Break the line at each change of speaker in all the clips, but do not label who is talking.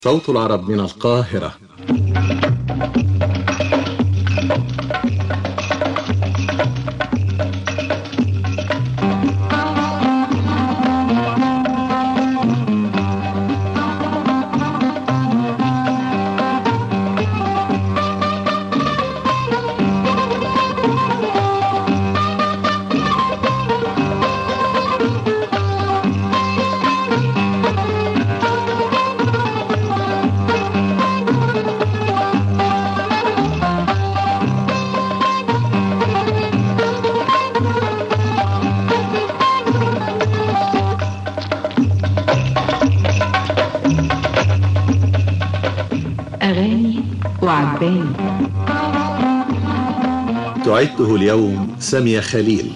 صوت العرب من القاهرة
أغاني وعباني
تعده اليوم سامية خليل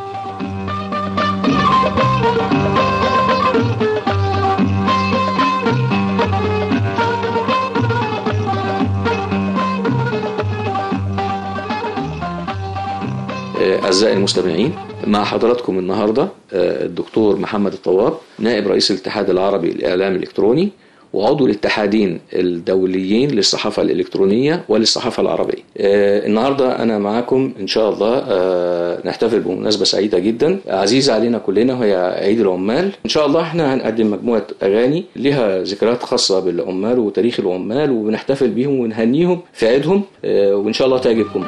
أعزائي المستمعين مع حضراتكم النهاردة آه، الدكتور محمد الطواب نائب رئيس الاتحاد العربي للإعلام الإلكتروني وعضو الاتحادين الدوليين للصحافة الإلكترونية وللصحافة العربية آه، النهاردة أنا معاكم إن شاء الله آه، نحتفل بمناسبة سعيدة جدا عزيزة علينا كلنا وهي عيد العمال إن شاء الله إحنا هنقدم مجموعة أغاني لها ذكريات خاصة بالعمال وتاريخ العمال وبنحتفل بيهم ونهنيهم في عيدهم آه، وإن شاء الله تعجبكم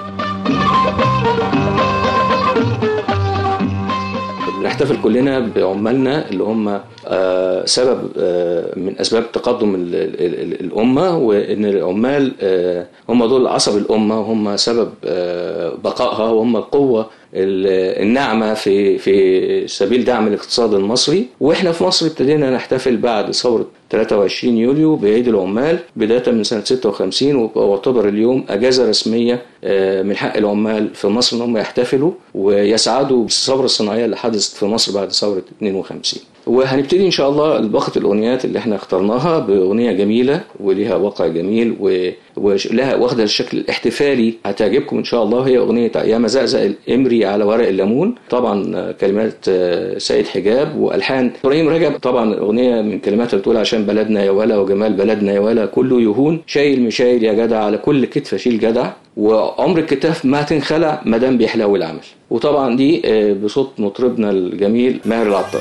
بنحتفل كلنا بعمالنا اللي هم آه، سبب آه، من اسباب تقدم ال- ال- ال- الامه وان العمال آه، هم دول عصب الامه وهم سبب آه، بقائها وهم القوه ال- الناعمه في في سبيل دعم الاقتصاد المصري واحنا في مصر ابتدينا نحتفل بعد ثوره 23 يوليو بعيد العمال بدايه من سنه 56 واعتبر اليوم اجازه رسميه آه، من حق العمال في مصر ان هم يحتفلوا ويسعدوا بالثوره الصناعيه اللي حدثت في مصر بعد ثوره 52 وهنبتدي ان شاء الله باقه الاغنيات اللي احنا اخترناها باغنيه جميله وليها واقع جميل و- ولها واخده الشكل الاحتفالي هتعجبكم ان شاء الله هي اغنيه يا مزقزق الامري على ورق الليمون طبعا آه، كلمات آه، سيد حجاب والحان ابراهيم رجب طبعا الاغنيه من كلماتها بتقول عشان بلدنا يا ولا وجمال بلدنا يا ولا كله يهون شايل مشايل يا جدع على كل كتف شيل جدع وعمر الكتاف ما تنخلع ما دام بيحلو العمل وطبعا دي آه، بصوت مطربنا الجميل ماهر العطار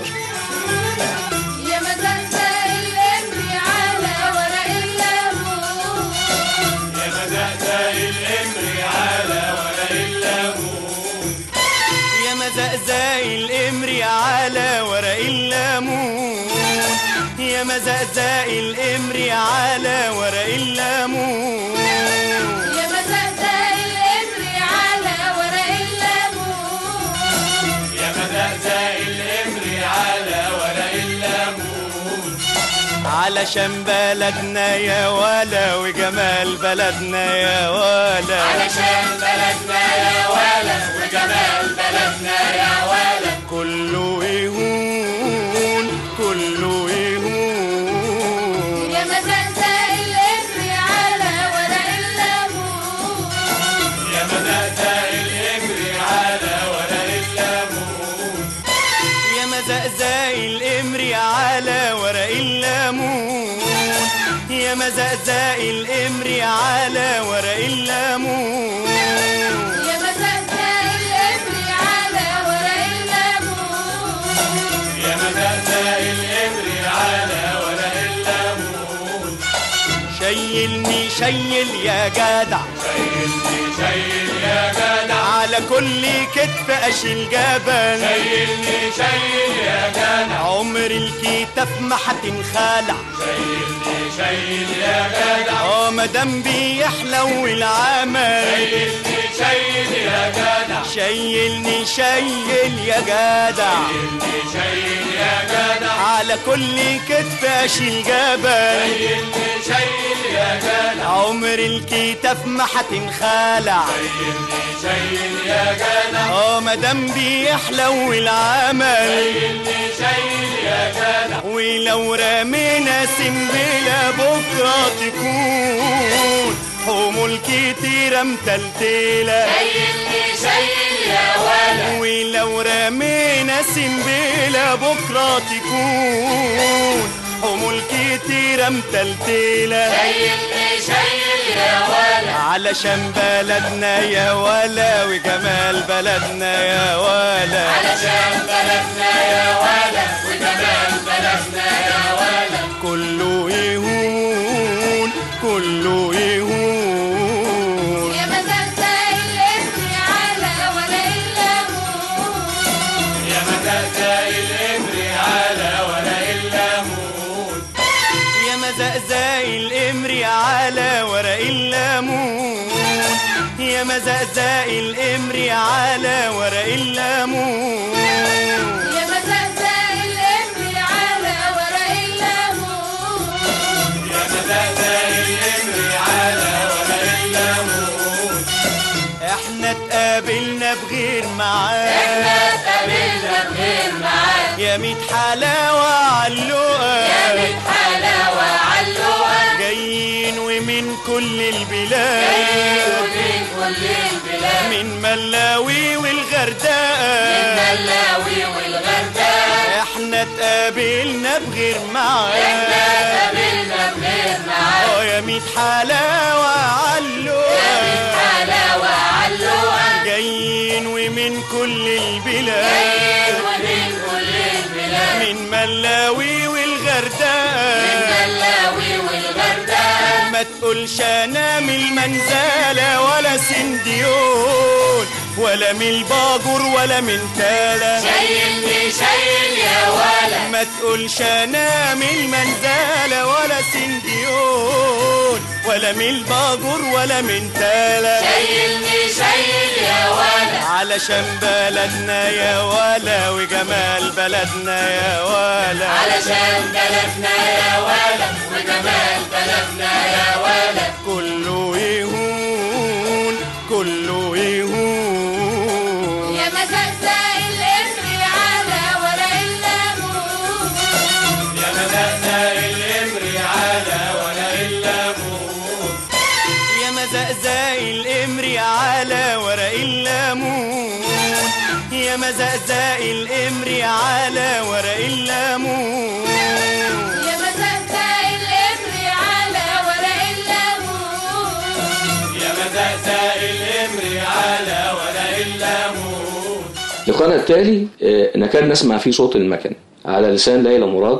يا مزقزق الامري على ورق الليمون
يا مزقزق الامري على ورق الليمون
يا مزقزق الامري على ورق الليمون يا مزقزق الامري على ورق الليمون
يا مزقزق الامري على ورق الليمون
يا مزقزق الامري على ورق الليمون
علشان بلدنا يا ولا وجمال بلدنا يا ولا
علشان بلدنا يا ولد وجمال بلدنا يا ولد
كله يهون كله يهون
يا مزقزق الامري على ورق الليمون
يا مزقزق الامري على ورق الليمون
يا مزقزق الامري على ورق الليمون يا مزقزق الامري على ورق الليمون
يا مزقزق الامري على ورق الليمون
يا مزقزق الامري على ورق الليمون
شيلني شيل يا جدع
شايلني شايل يا جدع
على كل كتف اشيل جبل
شايلني شايل يا جدع
عمر الكتاف ما هتنخلع
شايلني شايل يا جدع
اه مدام بيحلو العمل
شايلني شايل يا جدع
شيلني شيل يا جدع
شايلني شايل يا جدع
على كل كتف اشيل جبل
شايلني شايل يا جدع
عمر الكتاف ما هتنخلع
شايلني شايل يا جدع
اه مدام بيحلو العمل
شايلني شايل يا جدع
ولو رمينا سنبلة بكرة تكون حمول كتيرة متلتلة
شايلني شايل يا ولد
ولو رمينا سنبلة بكرة تكون حمول كتيرة متلتلة
شايلني شايل يا ولا
علشان بلدنا يا ولا وجمال بلدنا يا ولا
علشان بلدنا يا ولا وجمال بلدنا يا ولا
كله يهون كله يهون
يا مزازة الاسم على ولا الليمون
يا مزازة الإمري على ولا الليمون
يا مزقزق الامري على ورق الليمون يا مزقزق الامري على ورق الليمون
يا مزازة الاسم على ورق الليمون
يا مزازة الإمري على ولا الليمون
احنا اتقابلنا بغير معاد
احنا اتقابلنا بغير معاد
يا ميت حلاوة علقة
يا بيت حلاوة علوة
جايين ومن كل
جايين
البلاد
ومن كل البلاد
من ملاوي والغردقة
الملاوي والغردقة
احنا اتقابلنا بغير
احنا
معاد
اتقابلنا بغير معاد
اه يا ميت حلاوة
يا بيت
علقة
حلاوة علوة
جايين ومن كل
جايين
البلاد
ومن كل البلاد
من ملاوي والغردقة
الملاوي والغردقة
ما تقولش انا من المنزلة ولا سنديون ولا من الباجور ولا من تالا
شايلني شايل يا ولا
ما تقولش انا من المنزلة ولا سنديون ولا من الباجور ولا من تالا
شايلني شايل يا ولا
علشان بلدنا يا ولا وجمال بلدنا يا ولا
علشان بلدنا يا ولا وجمال بلدنا يا ولا
كله يهون كله يهون
يا مزازة الاسم على ورق الليمون
يا مزازة الإمري على ولا الليمون
يا مزقزق الامري على ورق الليمون يا مزقزق الامري على ورق الليمون
يا مزازة الاسم على ورق الليمون
يا مزازة الإمري على ولا الليمون
لقاءنا التالي آه، نكاد نسمع فيه صوت المكن على لسان ليلى مراد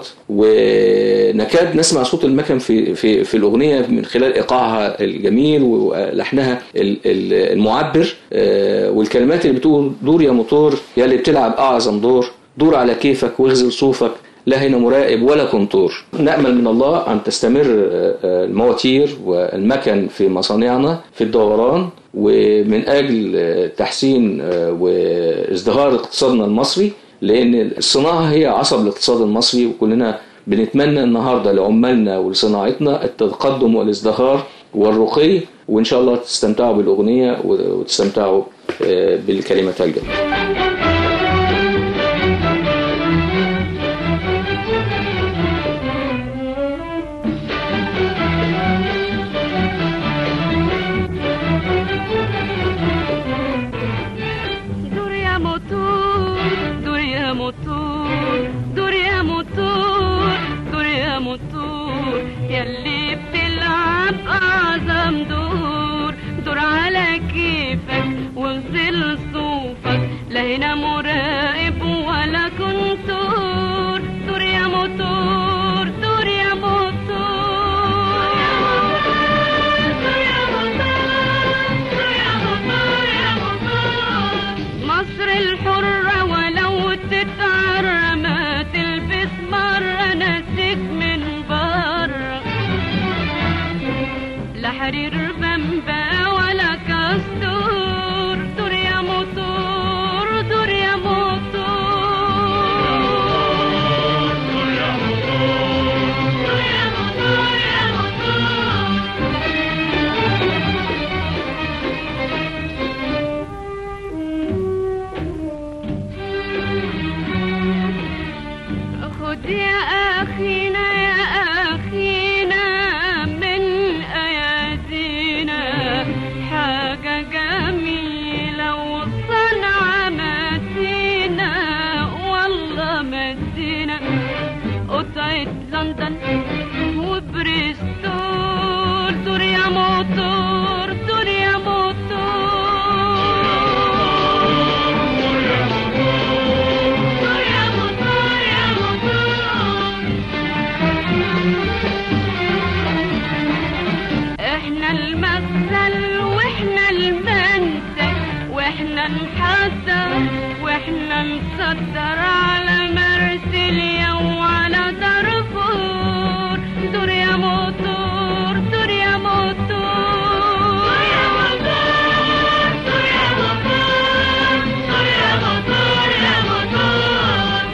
ونكاد نسمع صوت المكن في في في الاغنيه من خلال ايقاعها الجميل ولحنها ال- ال- المعبر آه، والكلمات اللي بتقول دور يا موتور يا اللي بتلعب اعظم دور دور على كيفك واغزل صوفك لا هنا مراقب ولا كنتور نأمل من الله أن تستمر آه، آه، المواتير والمكن في مصانعنا في الدوران ومن أجل آه، تحسين آه، وازدهار اقتصادنا المصري لأن الصناعة هي عصب الاقتصاد المصري وكلنا بنتمنى النهاردة لعمالنا ولصناعتنا التقدم والازدهار والرقي وإن شاء الله تستمتعوا بالأغنية وتستمتعوا آه، بالكلمات الجميلة
دور يا موتور دور يا موتور دور يا موتور دور يا موتور يلي بتلعب أعظم دور دور على كيفك واغسل صوفك لا هنا مراقب ولا كنتور دور يا موتور دور يا موتور دور يا موتور دور يا موتور يا موتور مصر الحرة ولو تتعرى ما تلبس مرة نسيك من بره لا حرير بمبا ولا كاستور دور يا موتور دور يا موتور دور يا موتور دور يا موتور يا خد يا أخينا يا أخينا من أيادينا حاجة جميلة نحضر واحنا نصدر على مرسيليا وعلى دارفور دور يا موتور دور يا موتور يا موتور دور يا موتور دور يا موتور يا موتور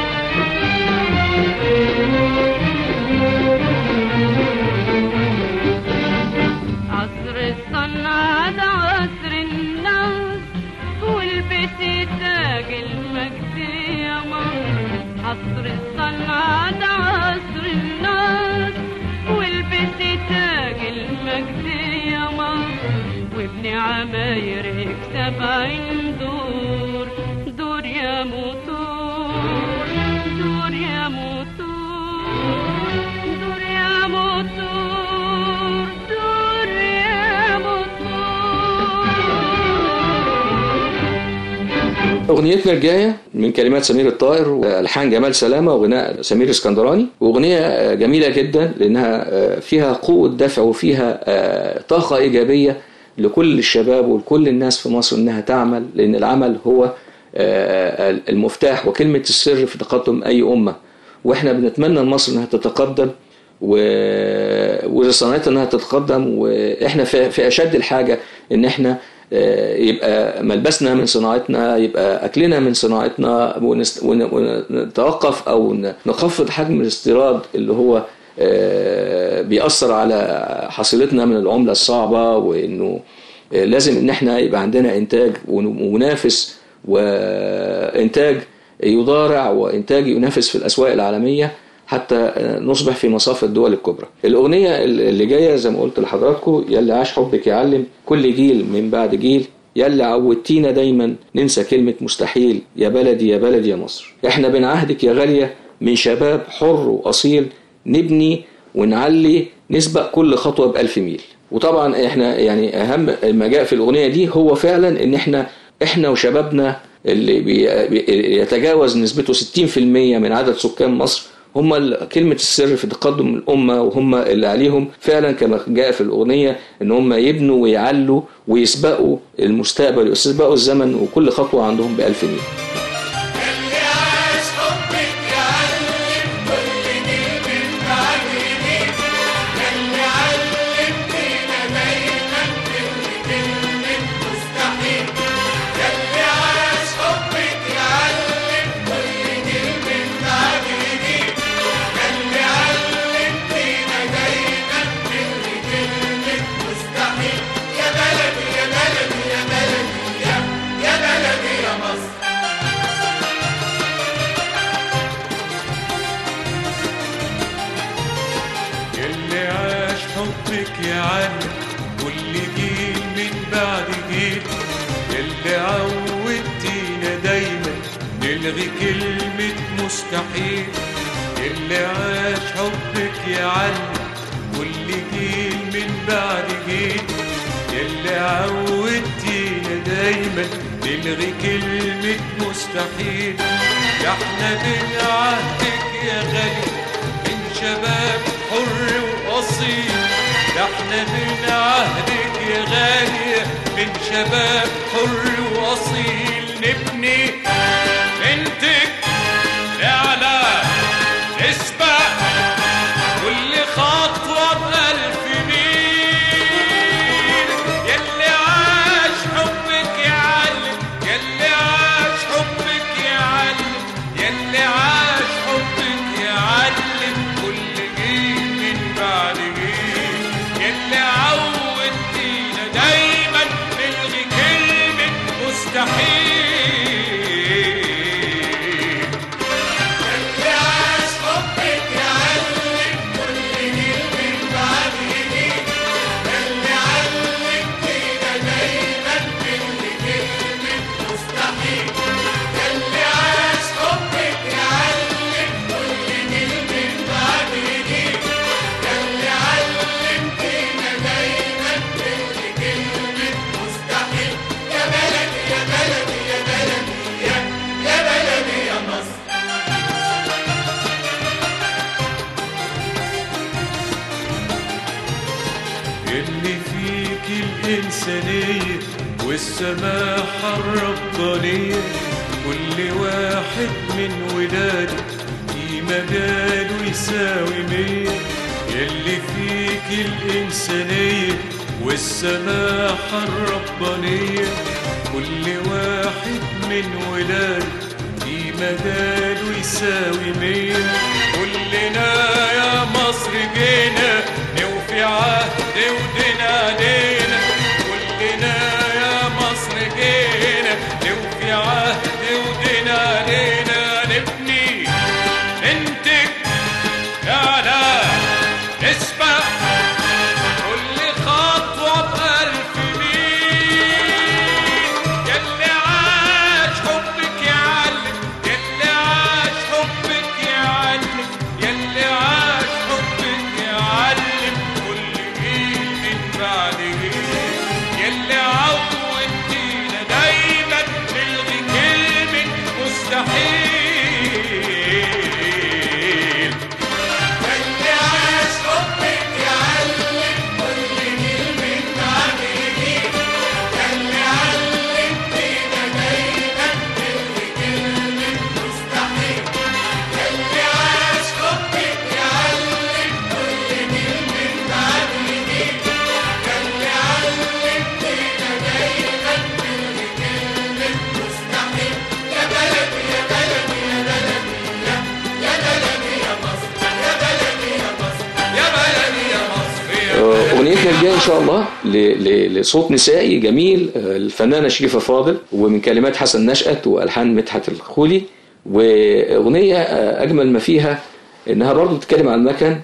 عصر الصنعة ده عصر الناس والبسي تاج المجد يا مصر عصر الصنعة ده عصر الناس والبسي تاج المجد يا مصر وابن عماير يكسب عين دور دور يا موتور دور يا موتور دور يا موتور دور يا موتور
اغنيتنا الجايه من كلمات سمير الطائر والحان جمال سلامه وغناء سمير اسكندراني واغنيه جميله جدا لانها فيها قوه دفع وفيها طاقه ايجابيه لكل الشباب ولكل الناس في مصر انها تعمل لان العمل هو المفتاح وكلمه السر في تقدم اي امه واحنا بنتمنى لمصر انها تتقدم و... ولصناعتها انها تتقدم واحنا في... في اشد الحاجه ان احنا آه، يبقى ملبسنا من صناعتنا يبقى اكلنا من صناعتنا ونست... ون... ونتوقف او ن- نخفض حجم الاستيراد اللي هو آه، بيأثر على حصيلتنا من العملة الصعبة وانه آه، لازم ان احنا يبقى عندنا انتاج ون- وننافس وانتاج يضارع وانتاج ينافس في الاسواق العالميه حتى نصبح في مصاف الدول الكبرى. الاغنيه اللي جايه زي ما قلت لحضراتكم يلي عاش حبك يعلم كل جيل من بعد جيل يلي عودتينا دايما ننسى كلمه مستحيل يا بلدي يا بلدي يا مصر. احنا بنعهدك يا غاليه من شباب حر واصيل نبني ونعلي نسبق كل خطوه بألف ميل. وطبعا احنا يعني اهم ما جاء في الاغنيه دي هو فعلا ان احنا احنا وشبابنا اللي بي بي- يتجاوز نسبته 60% من عدد سكان مصر هم ال- كلمة السر في تقدم الأمة وهم اللي عليهم فعلا كما جاء في الأغنية إن هم يبنوا ويعلوا ويسبقوا المستقبل ويسبقوا الزمن وكل خطوة عندهم بألف ميل
اللي عاش حبك يعلم كل جيل من بعد جيل اللي علمتينا دايما كل كلمة مستحيل اللي عاش حبك يعلم كل جيل من بعد جيل اللي علمتينا دايما كل كلمة مستحيل يا بلدي يا بلدي يا بلدي يا يا بلدي يا مصر
اللي عاش حبك يعلم كل جيل من بعد جيل اللي عودتينا دايما نلغي كلمة مستحيل اللي عاش حبك يعلم كل جيل من بعد جيل اللي عودتينا دايما نلغي كلمة مستحيل يا احنا بنعهدك يا غالي من شباب حر واصيل ده احنا من عهدك يا غالي من شباب حر واصيل نبني بنتك نعلى نسبق كل خطوة بألف ميل يلي عاش حبك يعلم يلي عاش حبك يعلم يلي عاش حبك يعلم كل جيل من بعد جيل يلي عودتينا دايما نلغي كلمة مستحيل
اللي عاش حبك يعلم كل جيل من بعد جيل اللي علمتينا دايما كل كلمة مستحيل اللي عاش حبك يعلم كل جيل من بعد جيل اللي علمتينا دايما كل كلمة مستحيل يا بلدي يا بلدي يا بلدي يا يا بلدي يا مصر
اللي فيك الإنسانية والسماحة الربانية كل واحد من ولاده في مجاله يساوي مية يلي فيك الإنسانية والسماحة الربانية كل واحد من ولاده في مجاله يساوي مية كلنا يا مصر جينا نوفي عهد ودين علينا كلنا يا مصر جينا نوفي عهد ودين علينا نبني ننتج نعلى نسبح كل خطوة بألف ميل يلي عاش حبك يعلم يلي عاش حبك يعلم يلي عاش حبك يعلم كل جيل من بعد جيل يلي عودتينا دايما نلغي كلمة مستحيل
اللي عاش حبك يعلم كل جيل من بعد جيل اللي علمتينا دايما نلغي كلمة مستحيل اللي عاش حبك يعلم كل جيل من بعد جيل اللي علمتينا دايما نلغي كلمة مستحيل يا بلدي يا بلدي يا بلدي يا يا بلدي يا مصر يا بلدي يا مصر
يا بلدي يا مصر يا
آه، اغنيتنا الجايه ان شاء الله ل- ل- لصوت نسائي جميل آه، الفنانه شريفه فاضل ومن كلمات حسن نشأت والحان مدحت الخولي واغنيه آه، اجمل ما فيها انها برضو بتتكلم عن المكن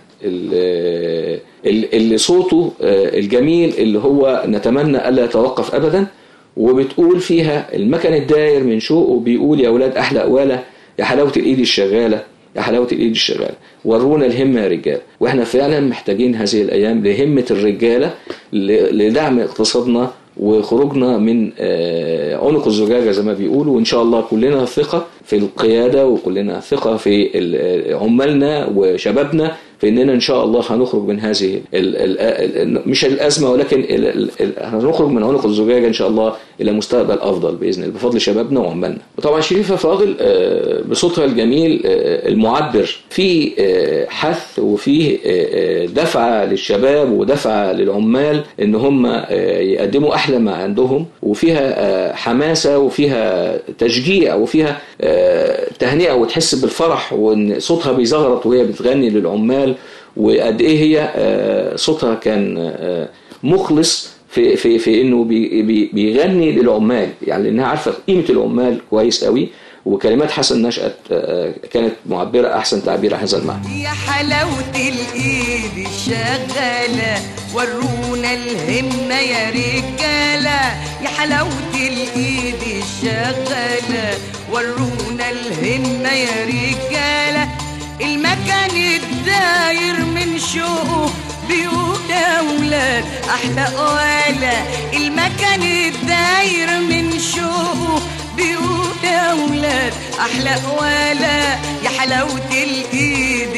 ال- ال- اللي صوته آه، الجميل اللي هو نتمنى الا يتوقف ابدا وبتقول فيها المكن الداير من شوقه بيقول يا اولاد احلى قواله يا حلاوه الايد الشغاله يا حلاوه الايد الشغاله ورونا الهمه يا رجال واحنا فعلا محتاجين هذه الايام لهمه الرجاله ل- لدعم اقتصادنا وخروجنا من آه، عنق الزجاجه زي ما بيقولوا وان شاء الله كلنا ثقه في القياده وكلنا ثقه في ال- عمالنا وشبابنا في اننا ان شاء الله هنخرج من هذه ال ال ال مش الازمه ولكن ال ال ال هنخرج من عنق الزجاجه ان شاء الله الى مستقبل افضل باذن الله بفضل شبابنا وعمالنا. وطبعا شريفه فاضل آه، بصوتها الجميل آه، المعبر في آه، حث وفيه آه، آه، دفعه للشباب ودفعه للعمال ان هم آه، يقدموا احلى ما عندهم وفيها آه، حماسه وفيها تشجيع وفيها آه، تهنئه وتحس بالفرح وان صوتها بيزغرط وهي بتغني للعمال وقد ايه هي آه، صوتها كان آه، مخلص في في في انه بي بي بيغني للعمال يعني لانها عارفه قيمه العمال كويس قوي وكلمات حسن نشأت آه، كانت معبره احسن تعبير عن هذا المعنى
يا حلاوة الإيد الشغالة ورونا الهمة يا رجالة يا حلاوة الإيد الشغالة ورونا الهمة يا رجالة المكان الداير من شوقه بيوت أولاد أحلى قوالة المكان الداير من شوقه بيوت أولاد أحلى قوالة يا حلاوة الإيد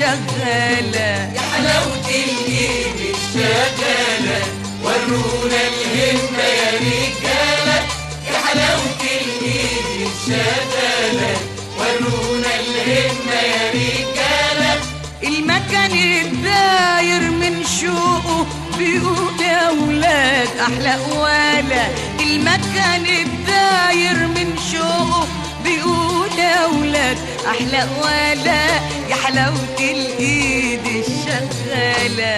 الشغالة
يا حلاوة الإيد الشغالة ورونا الهمة يا رجالة يا حلاوة الإيد الشغالة ورونا الهمة يا رجالة
المكان الداير من شوقه بيقول يا ولاد احلى قواله المكان الداير من شوقه بيقول يا ولاد احلى قواله يا حلاوه الايد الشغاله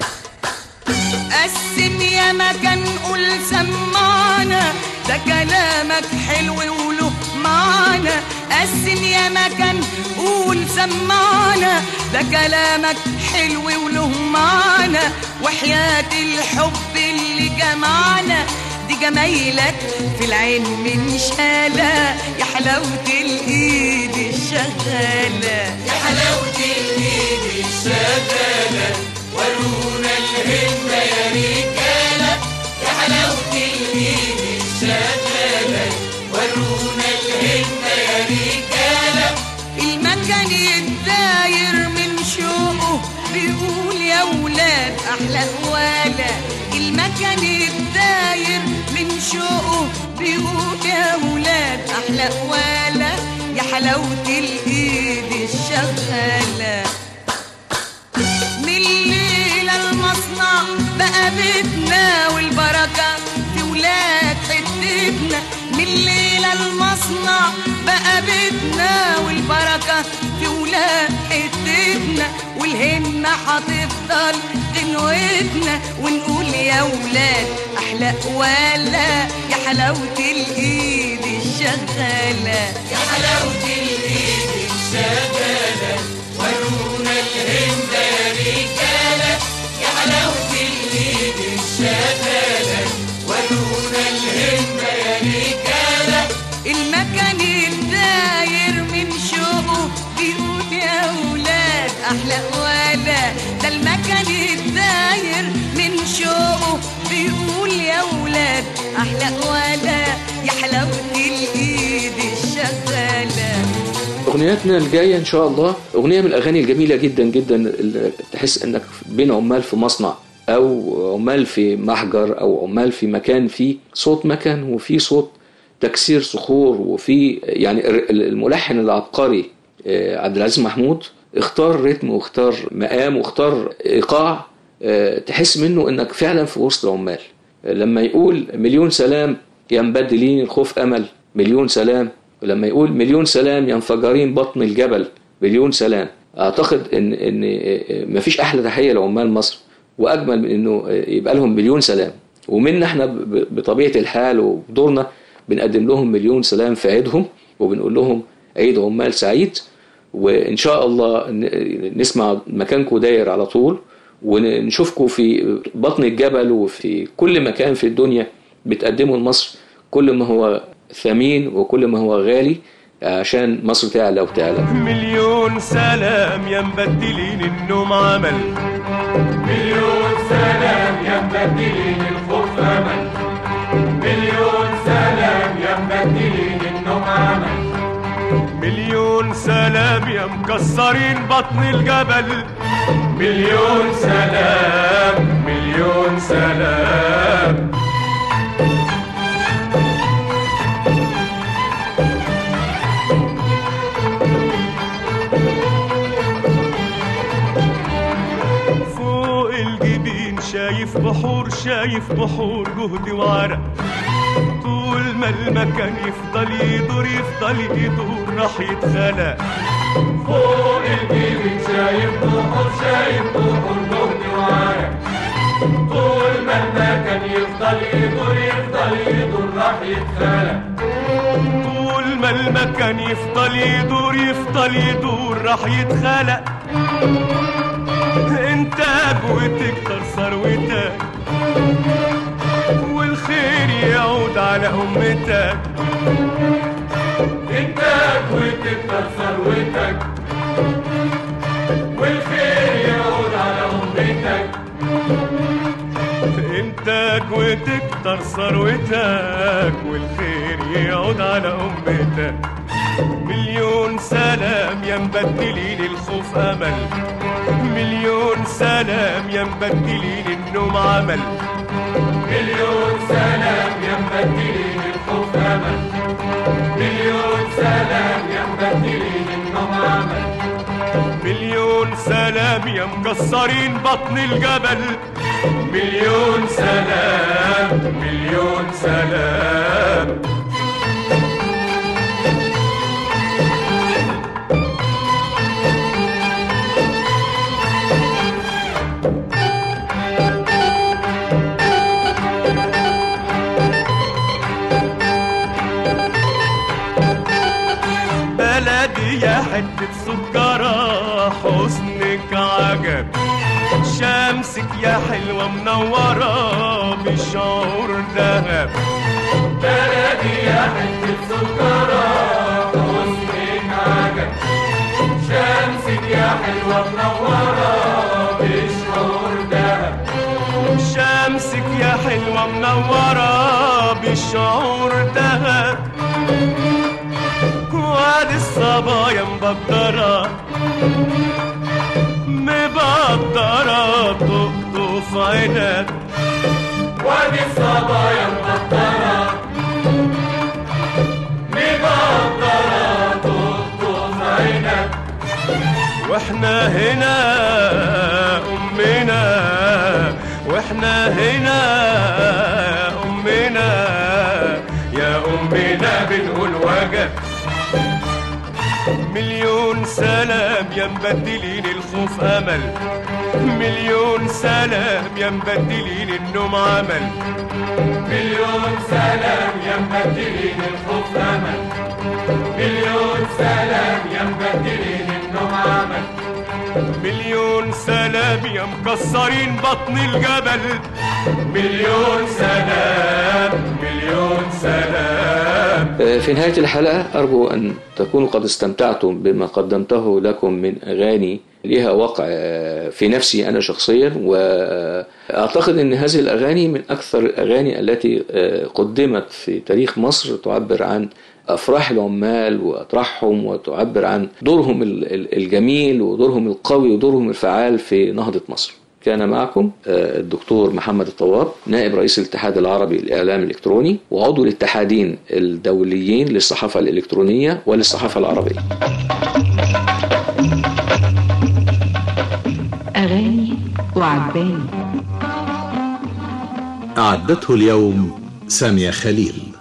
قسم يا مكان قول سمعنا ده كلامك حلو وله معنى قسم يا مكان قول سمعنا ده كلامك حلو وله معنى وحياة الحب اللي جمعنا دي جمايلك في العين من شالة يا حلاوة الإيد الشغالة
يا حلاوة الإيد الشغالة ورونا الهمة يا رجالة يا حلاوة الإيد الشغالة ورونا الهمة يا رجالة
المكان الداير من شوقه بيقول يا ولاد احلى قواله المكان الداير من شوقه احلى ولا يا حلاوة الايد الشغالة من الليلة المصنع بقى بيتنا والبركة في ولاد حتتنا من الليلة المصنع بقى بيتنا والبركة في ولاد حتتنا والهمة هتفضل غنوتنا ونقول يا ولاد أحلى ولا يا حلاوة الإيد الشغالة
يا حلاوة الإيد الشغالة ورونا الهند يا رجالة يا حلاوة الإيد الشغالة ورونا الهند يا رجالة
المكان الداير من شوقه بيقول يا ولاد احلى ولا ده المكان الداير من شوقه بيقول يا ولاد احلى ولا يا حلاوه الايد الشغاله
اغنياتنا الجايه ان شاء الله اغنيه من الاغاني الجميله جدا جدا اللي تحس انك بين عمال في مصنع او عمال في محجر او عمال في مكان فيه صوت مكن وفي صوت تكسير صخور وفي يعني الملحن العبقري آه، عبد العزيز محمود اختار رتم واختار مقام واختار ايقاع آه، تحس منه انك فعلا في وسط العمال آه، لما يقول مليون سلام يا مبدلين الخوف امل مليون سلام ولما يقول مليون سلام يا انفجارين بطن الجبل مليون سلام اعتقد ان ان مفيش احلى تحيه لعمال مصر واجمل من انه يبقى لهم مليون سلام ومنا احنا ب- بطبيعه الحال ودورنا بنقدم لهم مليون سلام في عيدهم وبنقول لهم عيد عمال سعيد وان شاء الله ن- نسمع مكانكم داير على طول ونشوفكم في بطن الجبل وفي كل مكان في الدنيا بتقدموا لمصر كل ما هو ثمين وكل ما هو غالي عشان مصر تعلى وتعلى
مليون سلام يا مبدلين النوم عمل
مليون سلام يا مبدلين الخوف أمل مليون سلام يا مبدلين النوم عمل
مليون سلام يا مكسرين بطن الجبل
مليون سلام
مليون سلام فوق الجبين شايف بحور شايف بحور جهد وعرق طول ما المكان يفضل يدور يفضل يدور راح يتخلق
فوق الجبين شايف بحور شايف بحور جهد وعرق طول ما المكان يفضل يدور يفضل يدور راح يتخلق
طول ما المكان يفضل يدور يفضل يدور راح يتخلق انتاج وتكتر ثروتك والخير يعود على امتك
انتاج وتكتر ثروتك والخير يعود على امتك
انتاج وتكتر ثروتك والخير يعود على امتك مليون سلام يا مبدلين الخوف امل مليون سلام يا مبدلين النوم عمل
مليون سلام يا مبدلين الخوف امل مليون سلام يا مبدلين النوم عمل
مليون سلام يا مكسرين بطن الجبل مليون سلام مليون سلام بلدي يا حتة سكرة حسنك عجب شمسك يا حلوة منورة بشعور ذهب
بلدي يا حتة سكرة حسنك عجب شمسك يا حلوة منورة بشعور دهب
شمسك يا حلوة منورة بشعور ذهب وادي الصبايا مبدرة مبدرة تقطف عينك
وادي الصبايا مبطرة مبطرة
واحنا هنا امنا واحنا هنا امنا يا امنا بنقول وجب مليون سلام يا مبدلين الخوف امل مليون سلام يا مبدلين النوم عمل
مليون سلام يا مبدلين الخوف امل مليون سلام يا مبدلين النوم عمل
مليون سلام يا مكسرين بطن الجبل مليون سلام مليون سلام
في نهاية الحلقة أرجو أن تكونوا قد استمتعتم بما قدمته لكم من أغاني لها وقع في نفسي أنا شخصيا وأعتقد أن هذه الأغاني من أكثر الأغاني التي قدمت في تاريخ مصر تعبر عن أفراح العمال وأطراحهم وتعبر عن دورهم ال- ال- الجميل ودورهم القوي ودورهم الفعال في نهضة مصر كان معكم آه، الدكتور محمد الطواب نائب رئيس الاتحاد العربي للإعلام الإلكتروني وعضو الاتحادين الدوليين للصحافة الإلكترونية وللصحافة العربية
أغاني وعجباني
أعدته اليوم سامية خليل